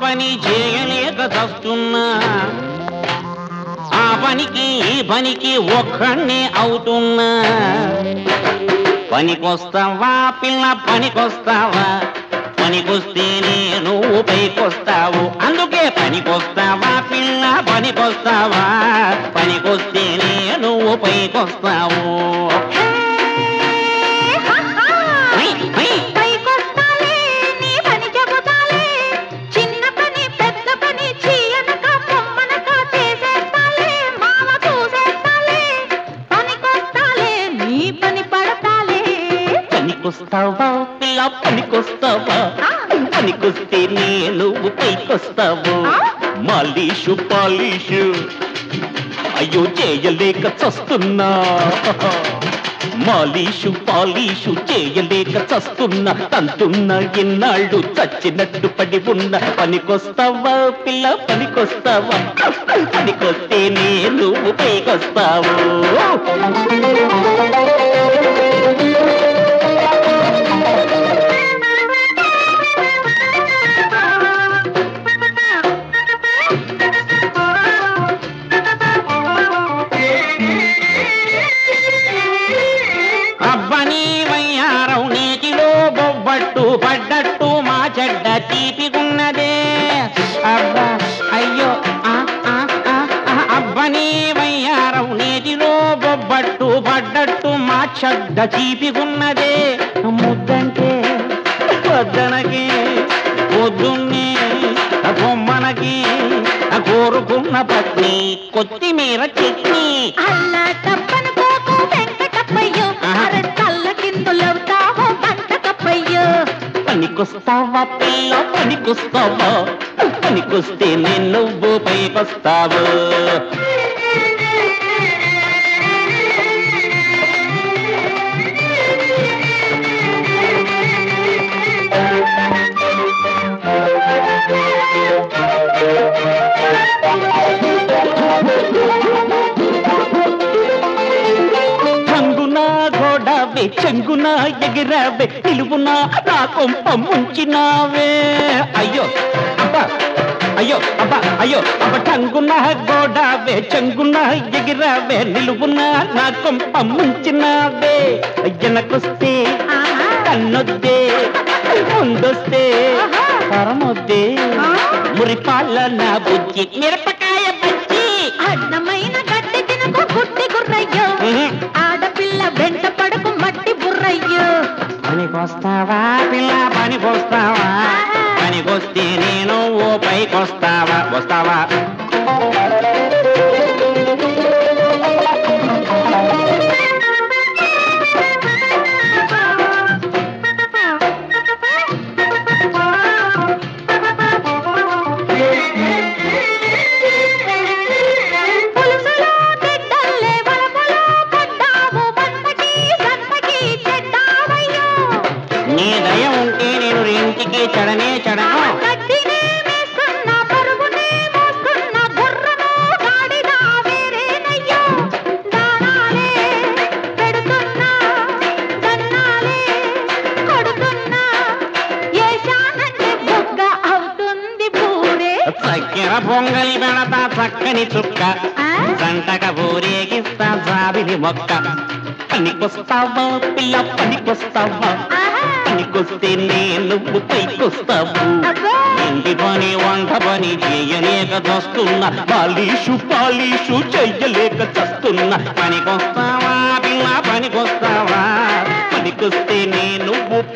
పని చేయలేక చస్తున్నా ఆ పనికి ఈ పనికి ఒక్కడినే అవుతున్నా పనికొస్తావా పిల్ల పనికొస్తావా పనికొస్తేనే నువ్వు పైకొస్తావు అందుకే పనికొస్తావా పిల్ల పనికొస్తావా పనికొస్తేనే నువ్వు పైకొస్తావు హై, హై. పైకొస్తాలే, నీ పని చెబుతాలే. చిన్న పని, పెద్ద పని, చీయనక, పొమ్మనక చేసేస్తాలే, మామ చూసేస్తాలే. పనికొస్తాలే, నీ పని పడతాలే. పనికొస్తావా పిల్ల పనికొస్తావా ఆ. పనికొస్తే నువ్వు పైకొస్తావు ఆ? మాలీషు పాలీషు అయ్యో చేయలేక చస్తున్నా మాలీషు పాలీషు చేయలేక చస్తున్నా తంతున్నా ఎన్నాళ్ళు చచ్చినట్టు పడి ఉన్న పనికొస్తావా పిల్ల పనికొస్తావా పనికొస్తే నువ్వు పైకొస్తావు అబ్బని వయ్యారం నీటిలో బొబ్బట్టు పడ్డట్టు మా చెడ్డ తీపిగున్నదే అబ్బా అయ్యో ఆ, ఆ, ఆ, ఆ, అబ్బని వయ్యారం నీటిలో బొబ్బట్టు పడ్డట్టు మా చెడ్డ తీపిగున్నదే ముద్దంటే పొద్దనకి పొద్దున్నే బొమ్మనకి కోరుకున్న పత్ని కొత్తిమీర చట్నీ అల్లా తప్పని పోకు వెంకటప్పయ్యో. ఆహా. అరె తల్ల కిందులవుతావో బంటకప్పయ్యో. పనికొస్తావా పిల్ల పనికొస్తావా పనికొస్తే నేను నువ్వు పైకొస్తావు రంగున గోడవే చెంగున ఎగిరావే నిలువున నా కొంప ముంచినావే అయ్యో అబ్బా అయ్యో అబ్బా అయ్యో అబ్బ టంగున గోడవే చెంగున ఎగిరావే నిలువున నా కొంప ముంచినావే ఎనకొస్తే ఆహా. కన్నొద్దే ముందొస్తే ఆహా. పరమొద్దే ఆ. మురిపాల నా బుజ్జి మిరపకాయ బజ్జి అడ్డమైన గడ్డి తినకు గుడ్డి గుర్రయ్యో ఉహు. ఆడపిల్ల వెంట పడకు మట్టి బుర్రయ్యో పనికొస్తావా పిల్ల పనికొస్తావా పనికొస్తే నేను ఓ పైకొస్తావా వస్తావా పులుసులో తిడ్డల్లే వలపులో పడ్డావు మన్మటి సన్మటి చెడ్డావయ్యో నీ దయ ఉంటే నేను ఇంటికి చెడనే చెడను గడ్డినే మేస్తున్న పరుగునే మోస్తున్న గుర్రము గాడిద వేరేనయ్యో దానాలే పెడుతున్నా దన్నాలే కొడుతున్నా ఏశానంటే బుగ్గ అవుతుంది పూరే చక్కెర పొంగలి పెడతా చక్కని చుక్క ఆ? సంటక ఊరేగిస్తా జాబిలి మొక్క పనికొస్తావా పిల్ల పనికొస్తావా ఆహా. పనికొస్తే నేను నువ్వు పైకొస్తావు అబ్బో. ఇంటి పని వంట పని చేయలేక చస్తున్నా పాలీషు పాలీషు చెయ్యలేక చస్తున్నా పనికొస్తావా పిల్ల పనికొస్తావా పనికొస్తే నేను నువ్వు